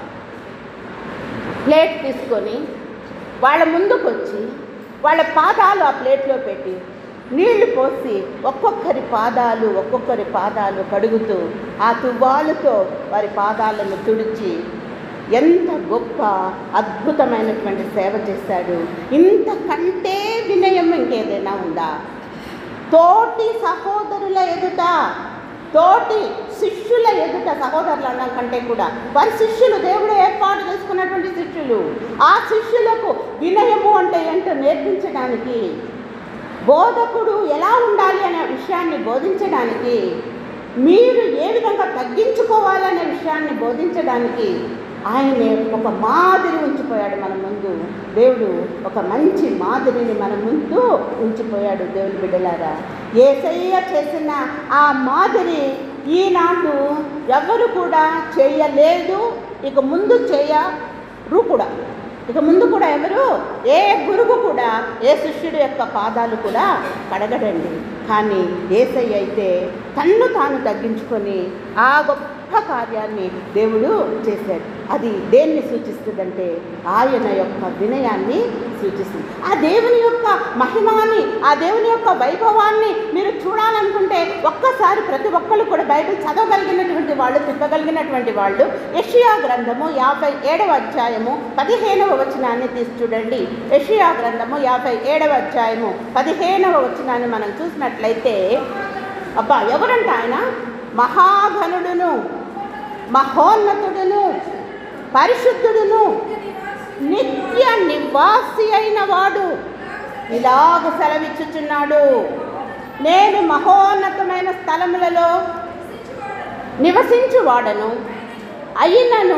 ప్లేట్ తీసుకొని వాళ్ళ ముందుకు వచ్చి వాళ్ళ పాదాలు ఆ ప్లేట్లో పెట్టి నీళ్లు పోసి ఒక్కొక్కరి పాదాలు ఒక్కొక్కరి పాదాలు కడుగుతూ ఆ తువ్వాలుతో వారి పాదాలను తుడిచి ఎంత గొప్ప అద్భుతమైనటువంటి సేవ చేశాడు ఇంతకంటే వినయం ఇంకేదైనా ఉందా తోటి సహోదరుల ఎదుట తోటి శిష్యుల ఎదుట సహోదరులు అనడం కంటే కూడా వారి శిష్యులు దేవుడు ఏర్పాటు చేసుకున్నటువంటి శిష్యులు ఆ శిష్యులకు వినయము అంటే ఏంటో నేర్పించడానికి బోధకుడు ఎలా ఉండాలి అనే విషయాన్ని బోధించడానికి మీరు ఏ విధంగా తగ్గించుకోవాలనే విషయాన్ని బోధించడానికి ఆయనే ఒక మాదిరి ఉంచిపోయాడు మన ముందు దేవుడు ఒక మంచి మాదిరిని మన ముందు ఉంచిపోయాడు దేవుని బిడ్డలారా ఏసయ్య చేసిన ఆ మాదిరి ఈనాడు ఎవరు కూడా చేయలేదు ఇక ముందు చేయరు కూడా ఇక ముందు కూడా ఎవరు ఏ గురువు కూడా ఏ శిష్యుడి యొక్క పాదాలు కూడా కడగడండి కానీ ఏసయ్య అయితే తన్ను తాను తగ్గించుకొని ఆ గొప్ప కార్యాన్ని దేవుడు చేశాడు అది దేన్ని సూచిస్తుందంటే ఆయన యొక్క వినయాన్ని సూచిస్తుంది ఆ దేవుని యొక్క మహిమాని ఆ దేవుని యొక్క వైభవాన్ని మీరు చూడాలనుకుంటే ఒక్కసారి ప్రతి ఒక్కళ్ళు కూడా బైబిల్ చదవగలిగినటువంటి వాళ్ళు తిప్పగలిగినటువంటి వాళ్ళు యషియా గ్రంథము యాభై ఏడవ అధ్యాయము పదిహేనవ వచనాన్ని తీసి చూడండి యషియా గ్రంథము యాభై ఏడవ అధ్యాయము పదిహేనవ వచనాన్ని మనం చూసినట్లయితే అబ్బా ఎవరంట ఆయన మహాఘనుడును మహోన్నతుడును పరిశుద్ధుడును నిత్య నివాసి అయిన వాడు ఇలాగ సెలవిచ్చుచున్నాడు నేను మహోన్నతమైన స్థలములలో నివసించువాడను అయినను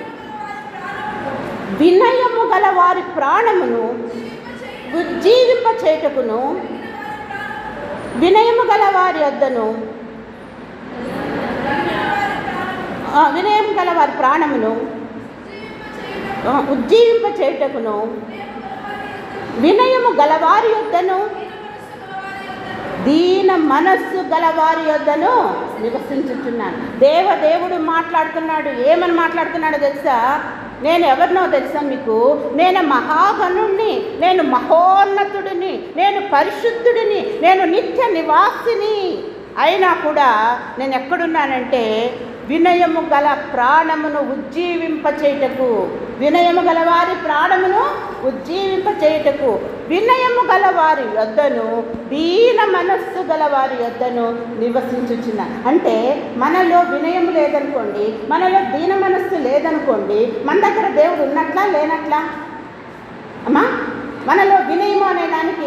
వినయము గల వారి ప్రాణమును ఉజ్జీవింప చేటుకును వినయము గల వారి వద్దను ఆ, వినయం గల వారి ప్రాణమును ఆ, ఉజ్జీవింప చేయుటకును వినయము గలవారి యొద్దను దీన మనస్సు గలవారి యొద్దను నివసించుచున్నాను దేవదేవుడు మాట్లాడుతున్నాడు ఏమని మాట్లాడుతున్నాడో తెలుసా నేను ఎవరినో తెలుసా మీకు నేను మహాగణుణ్ణి నేను మహోన్నతుడిని నేను పరిశుద్ధుడిని నేను నిత్య నివాసిని అయినా కూడా నేను ఎక్కడున్నానంటే వినయము గల ప్రాణమును ఉజ్జీవింపచేయుటకు వినయము గల వారి ప్రాణమును ఉజ్జీవింపచేయుటకు వినయము గల వారి యొద్దను దీన మనస్సు గల వారి యొద్దను నివసించుచున్న అంటే మనలో వినయం లేదనుకోండి మనలో దీన మనస్సు లేదనుకోండి మన దగ్గర దేవుడు ఉన్నట్లా లేనట్లా అమ్మా మనలో వినయము అనే దానికి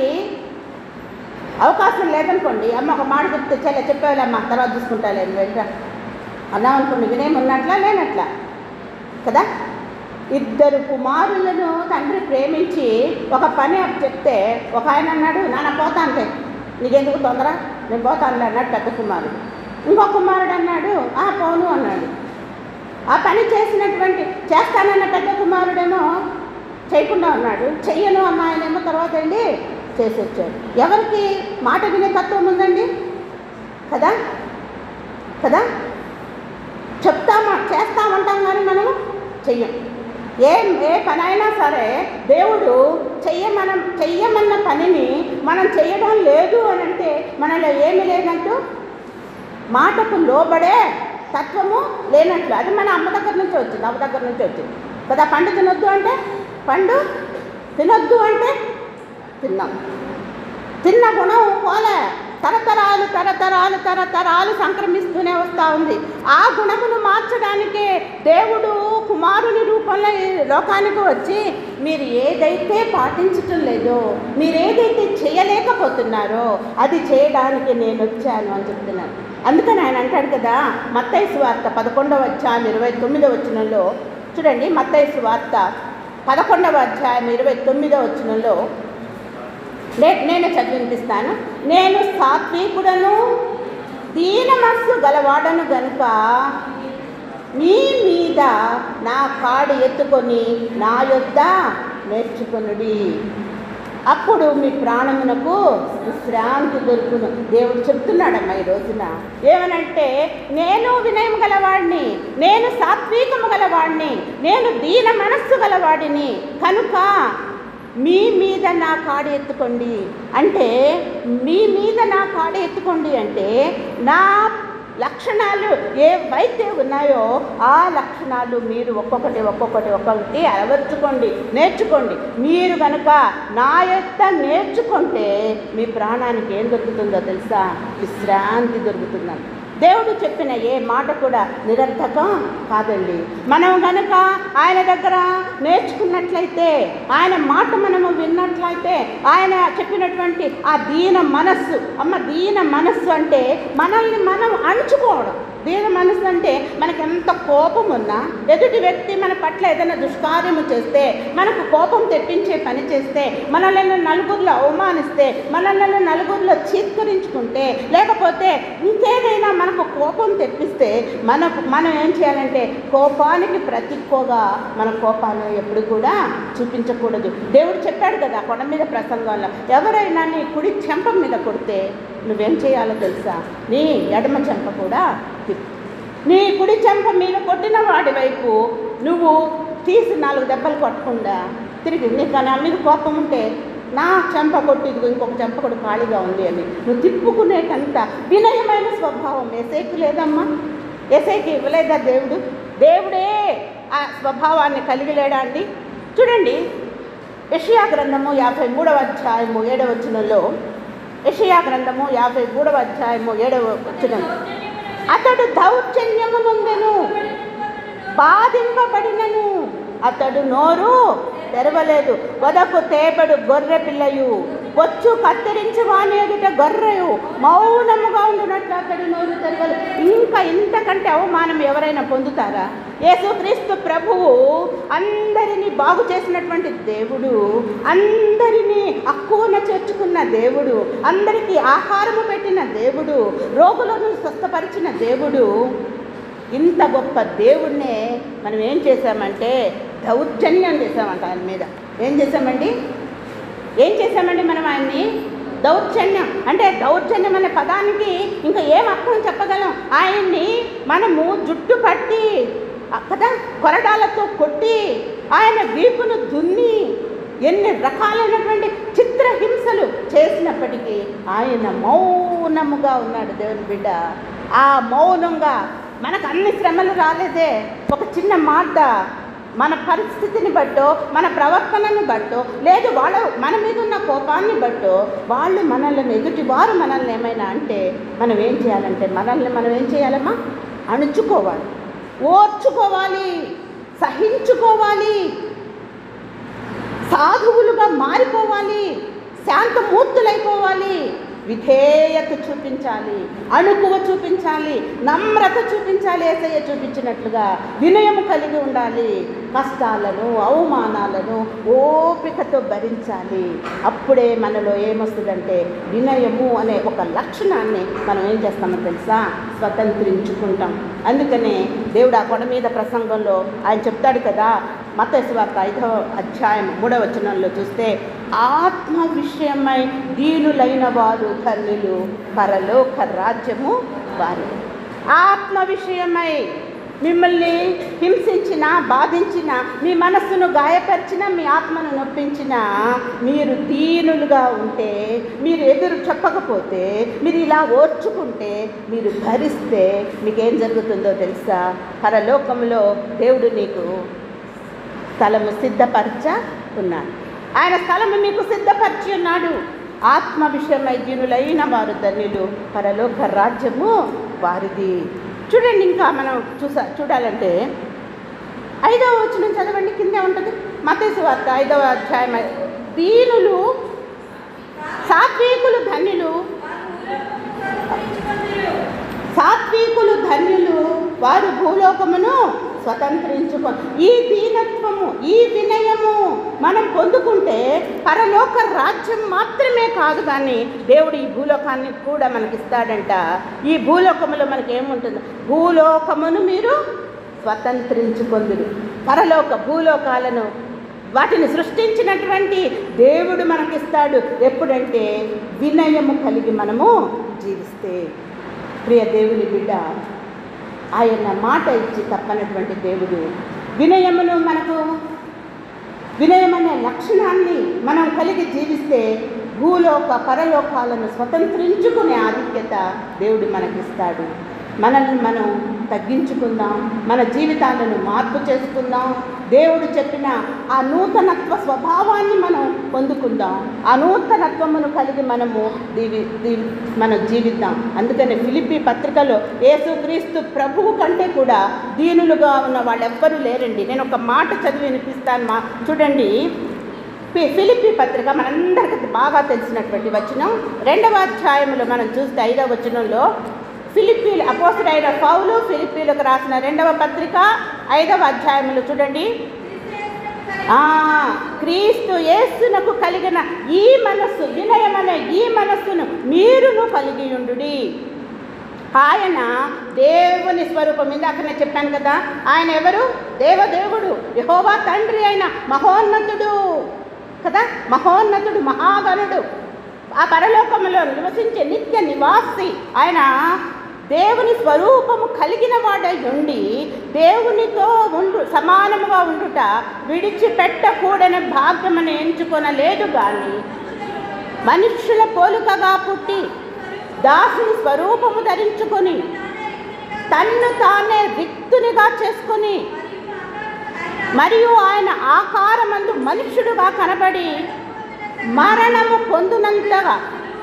అవకాశం లేదనుకోండి అమ్మ ఒక మాట చెప్తే చెల్లె చెప్పేవాళ్ళమ్మ తర్వాత చూసుకుంటాలే వెళ్ళరా అన్నాం అనుకోండి వినయం ఉన్నట్లా లేనట్లా కదా ఇద్దరు కుమారులను తండ్రి ప్రేమించి ఒక పని అప్పు చెప్తే ఒక ఆయన అన్నాడు నాన్న పోతానులే నీకెందుకు తొందర నేను పోతానులే అన్నాడు పెద్ద కుమారుడు ఇంకో కుమారుడు అన్నాడు ఆ పోను అన్నాడు ఆ పని చేసినటువంటి చేస్తానన్న పెద్ద కుమారుడేమో చేయకుండా ఉన్నాడు చెయ్యను అన్న ఆయనేమో తర్వాత వెళ్ళి చేసి వచ్చాడు ఎవరికి మాట వినే తత్వం ఉందండి కదా కదా చెప్తామా చేస్తామంటాం కానీ మనము చెయ్యం ఏ ఏ పని అయినా సరే దేవుడు చెయ్యమనం చెయ్యమన్న పనిని మనం చెయ్యడం లేదు అని అంటే మనలో ఏమి లేదంటూ మాటకు లోబడే తత్వము లేనట్లు అది మన అమ్మ దగ్గర నుంచి వచ్చింది అమ్మ దగ్గర నుంచి వచ్చింది కదా పండు తినొద్దు అంటే పండు తినొద్దు అంటే తిన్నాం తిన్న గుణం పోలే తరతరాలు తరతరాలు తరతరాలు సంక్రమిస్తూనే వస్తూ ఉంది ఆ గుణమును మార్చడానికే దేవుడు కుమారుని రూపంలో ఈ లోకానికి వచ్చి మీరు ఏదైతే పాటించటం లేదో మీరు ఏదైతే చేయలేకపోతున్నారో అది చేయడానికి నేను వచ్చాను అని చెప్తున్నాను అందుకని ఆయన అంటాడు కదా మత్తయి సువార్త పదకొండవ అధ్యాయం ఇరవై తొమ్మిదవ వచనంలో చూడండి మత్తయి సువార్త పదకొండవ అధ్యాయం ఇరవై తొమ్మిదవ వచనంలో నే నేను చదివినిపిస్తాను నేను సాత్వికుడను దీన మనస్సు గలవాడను గనుక మీ మీద నా కాడు ఎత్తుకొని నా యొద్ద నేర్చుకొనుడి అప్పుడు మీ ప్రాణమునకు విశ్రాంతి దొరుకును దేవుడు చెప్తున్నాడమ్మా ఈ రోజున ఏమనంటే నేను వినయం గలవాడిని నేను సాత్వికము గలవాడిని నేను దీన మనస్సు గలవాడిని కనుక మీ మీద నా కాడు ఎత్తుకోండి అంటే మీ మీద నా కాడు ఎత్తుకోండి అంటే నా లక్షణాలు ఏవైతే ఉన్నాయో ఆ లక్షణాలు మీరు ఒక్కొక్కటి ఒక్కొక్కటి ఒక్కొక్కటి అలవర్చుకోండి నేర్చుకోండి మీరు కనుక నా యొక్క నేర్చుకుంటే మీ ప్రాణానికి ఏం దొరుకుతుందో తెలుసా విశ్రాంతి దొరుకుతుందని దేవుడు చెప్పిన ఏ మాట కూడా నిరర్థకం కాదండి మనం గనక ఆయన దగ్గర నేర్చుకున్నట్లయితే ఆయన మాట మనము విన్నట్లయితే ఆయన చెప్పినటువంటి ఆ దీన మనస్సు అమ్మ దీన మనస్సు అంటే మనల్ని మనం అణుచుకోవడం దీన మనస్సు అంటే మనకి ఎంత కోపం ఉన్నా ఎదుటి వ్యక్తి మన పట్ల ఏదైనా దుష్కార్యము చేస్తే మనకు కోపం తెప్పించే పని చేస్తే మనల్ని నలుగురిలో అవమానిస్తే మనల్ని నలుగురిలో చీత్కరించుకుంటే లేకపోతే ఇంకేదైనా మనకు కోపం తెప్పిస్తే మనకు మనం ఏం చేయాలంటే కోపానికి ప్రతిక్కువగా మన కోపాన్ని ఎప్పుడు కూడా చూపించకూడదు దేవుడు చెప్పాడు కదా కొండ మీద ప్రసంగంలో ఎవరైనా నీ కుడి చెంప మీద కొడితే నువ్వేం చేయాలో తెలుసా నీ ఎడమ చెంప కూడా తిప్పు నీ కుడి చెంప మీద కొట్టిన వాడి వైపు నువ్వు తీసి నాలుగు దెబ్బలు కొట్టకుండా తిరిగి నీకు నా మీద కోపం ఉంటే నా చెంప కొట్టి ఇదిగో ఇంకొక చెంప కూడా ఖాళీగా ఉంది అని నువ్వు తిప్పుకునేటంత వినయమైన స్వభావం ఎసేకు లేదమ్మా ఎసేకి ఇవ్వలేదా దేవుడు దేవుడే ఆ స్వభావాన్ని కలిగి లేడా అండి చూడండి యషియా గ్రంథము యాభై మూడవ అధ్యాయము ఏడవ వచనంలో యషియా గ్రంథము యాభై మూడవ అధ్యాయము ఏడవ వచనం అతడు దౌర్జన్యము నొందెను బాధింపబడినను అతడు నోరు తెరవలేదు వదకు తేబడు గొర్రె పిల్లయు బొచ్చు కత్తిరించి వాని ఎదుట గొర్రెయు మౌనముగా ఉండునట్లు అతడు నోరు తెరవలేదు ఇంకా ఇంతకంటే అవమానం ఎవరైనా పొందుతారా యేసుక్రీస్తు ప్రభువు అందరినీ బాగు చేసినటువంటి దేవుడు అందరినీ అక్కువన చేర్చుకున్న దేవుడు అందరికీ ఆహారము పెట్టిన దేవుడు రోగులను స్వస్థపరిచిన దేవుడు ఇంత గొప్ప దేవుణ్ణే మనం ఏం చేశామంటే దౌర్జన్యం చేసామంట ఆయన మీద ఏం చేసామండి ఏం చేసామండి మనం ఆయన్ని దౌర్జన్యం అంటే దౌర్జన్యం అనే పదానికి ఇంకా ఏం అర్థం చెప్పగలం ఆయన్ని మనము జుట్టు పట్టి ఆ కదా కొరడాలతో కొట్టి ఆయన వీపును దున్ని ఎన్ని రకాలైనటువంటి చిత్రహింసలు చేసినప్పటికీ ఆయన మౌనముగా ఉన్నాడు దేవుని బిడ్డ ఆ మౌనంగా మనకు అన్ని శ్రమలు రాలేదే ఒక చిన్న మాట మన పరిస్థితిని బట్టో మన ప్రవర్తనను బట్టో లేదు వాళ్ళ మన మీద ఉన్న కోపాన్ని బట్టో వాళ్ళు మనల్ని ఎదుటి వారు మనల్ని ఏమైనా అంటే మనం ఏం చేయాలంటే మనల్ని మనం ఏం చేయాలమ్మా అణుచుకోవాలి ఓర్చుకోవాలి సహించుకోవాలి సాధువులుగా మారిపోవాలి శాంతమూర్తులైపోవాలి విధేయత చూపించాలి అణుకువ చూపించాలి నమ్రత చూపించాలి ఏసయ్య చూపించినట్లుగా వినయము కలిగి ఉండాలి కష్టాలను అవమానాలను ఓపికతో భరించాలి అప్పుడే మనలో ఏమొస్తుందంటే వినయము అనే ఒక లక్షణాన్ని మనం ఏం చేస్తామో తెలుసా స్వతంత్రించుకుంటాం అందుకనే దేవుడు ఆ కొండ మీద ప్రసంగంలో ఆయన చెప్తాడు కదా మతస్వార్త ఐదవ అధ్యాయం మూడవ వచనంలో చూస్తే ఆత్మ విషయమై దీనులైన వారు ధన్యులు పరలోక రాజ్యము వారి ఆత్మ విషయమై మిమ్మల్ని హింసించిన బాధించిన మీ మనస్సును గాయపరిచిన మీ ఆత్మను నొప్పించిన మీరు దీనులుగా ఉంటే మీరు ఎదురు చెప్పకపోతే మీరు ఇలా ఓర్చుకుంటే మీరు భరిస్తే మీకేం జరుగుతుందో తెలుసా పరలోకంలో దేవుడు నీకు స్థలము సిద్ధపరచ ఉన్నాడు ఆయన స్థలము మీకు సిద్ధపరిచి ఉన్నాడు ఆత్మ విషయమై దీనులైన వారు ధన్యులు పరలోక రాజ్యము వారిది చూడండి ఇంకా మనం చూసా చూడాలంటే ఐదవ వచనం చదవండి కిందే ఉంటుంది మతేసు వార్త ఐదవ అధ్యాయం దీనులు సాత్వికులు ధన్యులు సాత్వికులు ధన్యులు వారు భూలోకమును స్వతంత్రించుకో ఈ దీనత్వము ఈ వినయము మనం పొందుకుంటే పరలోక రాజ్యం మాత్రమే కాదు కానీ దేవుడు ఈ భూలోకాన్ని కూడా మనకిస్తాడంట ఈ భూలోకములో మనకి ఏముంటుంది భూలోకమును మీరు స్వతంత్రించుకొందురు పరలోక భూలోకాలను వాటిని సృష్టించినటువంటి దేవుడు మనకిస్తాడు ఎప్పుడంటే వినయము కలిగి మనము జీవిస్తే ప్రియ దేవుని బిడ్డ ఆయన మాట ఇచ్చి తప్పనటువంటి దేవుడు వినయమును మనకు వినయం అనే లక్షణాన్ని మనం కలిగి జీవిస్తే భూలోక పరలోకాలను స్వతంత్రించుకునే ఆధిక్యత దేవుడు మనకిస్తాడు మనల్ని మనం తగ్గించుకుందాం మన జీవితాలను మార్పు చేసుకుందాం దేవుడు చెప్పిన ఆ నూతనత్వ స్వభావాన్ని మనం పొందుకుందాం ఆ నూతనత్వమును కలిగి మనము దీవి దీవి మనం జీవిద్దాం అందుకని ఫిలిప్పి పత్రికలో యేసుక్రీస్తు ప్రభువు కంటే కూడా దీనులుగా ఉన్న వాళ్ళెవ్వరూ లేరండి నేను ఒక మాట చదివి వినిపిస్తాను మా చూడండి ఫి- ఫిలిప్పి పత్రిక మనందరికీ బాగా తెలిసినటువంటి వచనం రెండవ అధ్యాయంలో మనం చూస్తే ఐదవ వచనంలో ఫిలిప్పీలు అపోసరైన పౌలు ఫిలిప్పీలకు రాసిన రెండవ పత్రిక ఐదవ అధ్యాయంలో చూడండి ఆ, క్రీస్తు యేసునకు కలిగిన ఈ మనస్సు వినయమనే ఈ మనస్సును మీరును కలిగి ఉండుడి ఆయన దేవుని స్వరూపం ఇందాక నేను చెప్పాను కదా ఆయన ఎవరు దేవదేవుడు యహోవా తండ్రి అయిన మహోన్నతుడు కదా మహోన్నతుడు మహాగణుడు ఆ పరలోకములో నివసించే నిత్య నివాసి ఆయన దేవుని స్వరూపము కలిగిన వాడై ఉండి దేవునితో ఉండు సమానముగా ఉండుట విడిచిపెట్టకూడని భాగ్యమని ఎంచుకొనలేదు కానీ మనుష్యుల పోలికగా పుట్టి దాసుని స్వరూపము ధరించుకొని తన్ను తానే రిక్తునిగా చేసుకొని మరియు ఆయన ఆకారమందు మనుష్యుడుగా కనబడి మరణము పొందునంతగా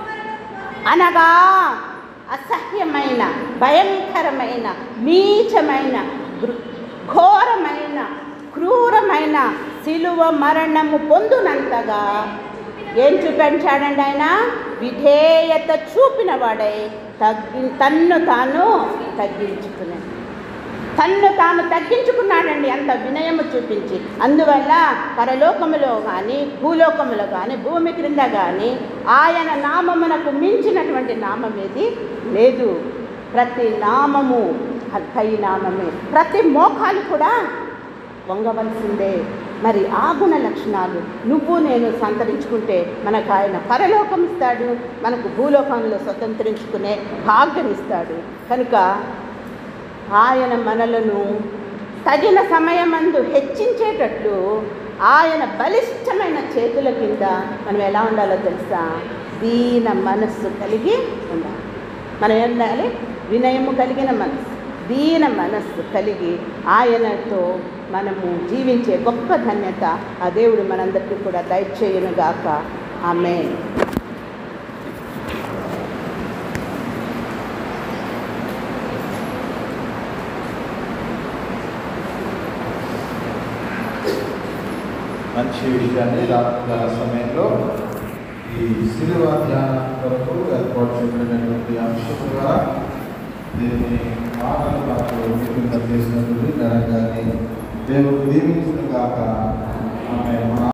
అనగా అసహ్యమైన భయంకరమైన నీచమైన గృ- ఘోరమైన క్రూరమైన సిలువ మరణము పొందునంతగా ఏం చూపించాడండి ఆయన విధేయత చూపిన వాడై తగ్గి తన్ను తాను తగ్గించుకున్నాడు తన్ను తాను తగ్గించుకున్నాడండి అంత వినయము చూపించి అందువల్ల పరలోకములో కానీ భూలోకములో కానీ భూమి క్రింద కానీ ఆయన నామమునకు మించినటువంటి నామం ఏది లేదు ప్రతి నామము పై నామమే ప్రతి మోకాలు కూడా వంగవలసిందే మరి ఆ గుణ లక్షణాలు నువ్వు నేను సంతరించుకుంటే మనకు ఆయన పరలోకం ఇస్తాడు మనకు భూలోకంలో స్వతంత్రించుకునే భాగ్యం ఇస్తాడు కనుక ఆయన మనలను తగిన సమయమందు హెచ్చించేటట్లు ఆయన బలిష్టమైన చేతుల కింద మనం ఎలా ఉండాలో తెలుసా దీన మనస్సు కలిగి ఉండాలి మనం ఏం ఉండాలి వినయము కలిగిన మనస్సు దీన మనస్సు కలిగి ఆయనతో మనము జీవించే గొప్ప ధన్యత ఆ దేవుడు మనందరికీ కూడా దయచేయునుగాక ఆమె మంచి విషయాన్ని రాత్రి సమయంలో ఈ శిలువ ధ్యానం కొరకు ఏర్పాటు చేయబడినటువంటి అంశం ద్వారా దీన్ని మాటలు నాకు విభిన్నం చేసినటువంటి ఘనంగానే దేవుడు దీవించిన కాక ఆమె